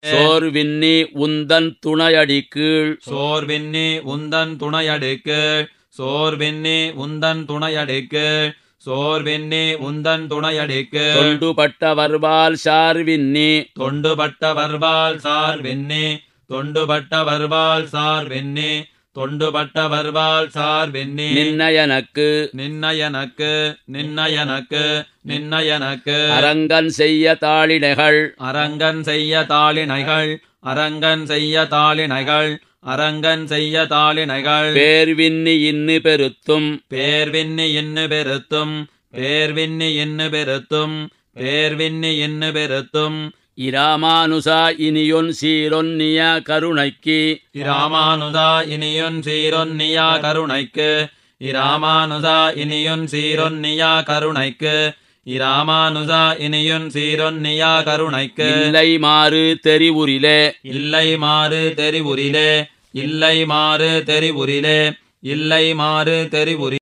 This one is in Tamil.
சோர்வின்னி உந்தன் துணையடி கீழ் சோர்வின்னி உந்தன் துணையடுக்கு சோர்வின்னி உந்தன் துணையடுக்கு சோர்வின்னி உந்தன் துணையடுக்கு தொண்டுபட்ட வருவால் சார்வின்னி தொண்டுபட்ட வர்வால் சார் வெண்ணி தொண்டுபட்ட வர்வால் சார் வெண்ணி தொண்டுபட்ட வர்வால் சார் வெண்ணி நின்னயனக்கு நின்னயனக்கு நின்னயனக்கு நின்னயனக்கு அரங்கன் செய்ய தாளினைகள் அரங்கன் செய்ய தாளினைகள் அரங்கன் செய்ய தாளினைகள் அரங்கன் செய்ய தாளினைகள் பேர்வின்னி இன்னு பெருத்தும் பேர்வின்னி இன்னு பெருத்தும் பேர்வின்னி இன்னு பெருத்தும் பேர்வின்னி இன்னு பெருத்தும் இராமானுசா இனியொன் சீரொன்னிய கருணைக்கு இராமானுதா இனியுன் சீரொன்னியா கருணைக்கு இராமானுதா இனியுன் சீரொன்னியா கருணைக்கு இராமானுதா இனியுன் சீரொன்னியா கருணைக்கு இல்லை மாறு தெரிவுரிலே இல்லை மாறு தெரிவுரிலே இல்லை மாறு தெரிவுரிலே இல்லை மாறு தெரிவுரி